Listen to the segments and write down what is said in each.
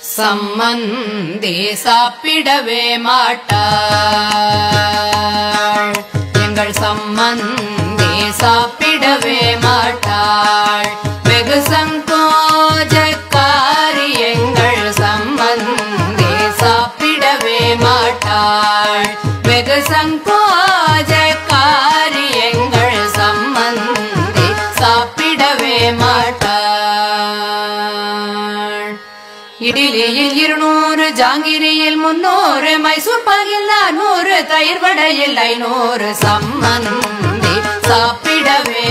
சம்மந்தி சாப்பிடவே மாட்டாள் எங்கள் சம்மந்தி சாப்பிடவே மாட்டாள் வெகு சங்கோஜக்காரி எங்கள் சம்மந்தி சாப்பிடவே மாட்டாள் வெகு சங்கோஜக்காரி எங்கள் சம்மந்தி சாப்பிடவே மாட்டாள் இடிலியில் இருநூறு ஜாங்கிரியில் முன்னூறு மைசூர் பாகில் நானூறு தயிர் வடையில் ஐநூறு சம்மந்தி சாப்பிடவே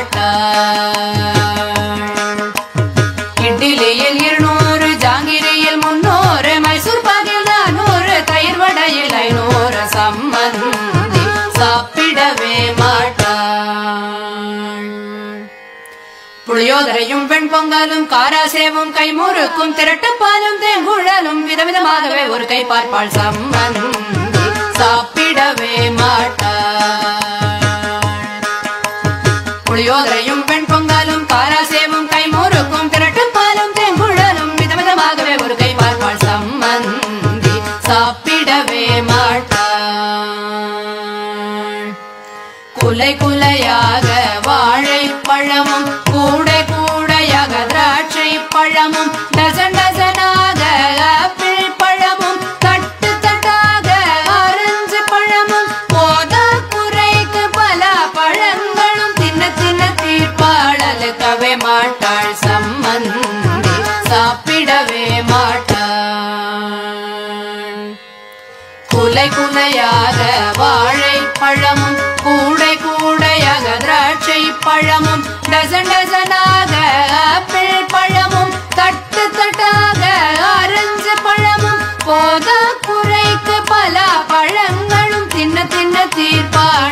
மாட்டாள் இட்லியில் இருநூறு ஜாங்கிரியில் முன்னூறு மைசூர் பாகில் நானூறு தயிர் வடையில் ஐநூறு சம்மந்தி சாப்பிடவே மாட்டாள் புளியோதரையும் வெண்பொங்கலும் காராசேவும் கைமுறுக்கும் திரட்டுப்பாலும் தேங்குழலும் விதவிதமாகவே ஒரு கை பார்ப்பாள் சம்மந்தி சாப்பிடவே மாட்டாள் புளியோதரையும் வெண்பொங்கலும் காராசேவும் கைமுறுக்கும் திரட்டுப்பாலும் தேங்குழலும் விதவிதமாகவே ஒரு கை பார்ப்பாள் சம்மந்தி சாப்பிடவே மாட்டாள் குலை குலையாக வாழைப்பழமும் கூடை கூடையாக திராட்சை பழமும் டசன் டசனாக ஆப்பிள் பழமும் தட்டு தட்டாக ஆரஞ்சு பழமும் போதா குறைக்கு பல பழங்களும் தின்ன தின்ன தீர்ப்பாளலுக்கவே மாட்டாள் சம்மந்தி சாப்பிடவே மாட்டாள் குலை குலையாக வாழைப்பழமும் கூடை கூடையாக திராட்சை பழமும் டசன் டசனாக ஆப்பிள் பழமும் தட்டு தட்டாக ஆரஞ்சு பழமும் போதா குறைக்கு பல பழங்களும் தின்ன தின்ன தீர்ப்பாள்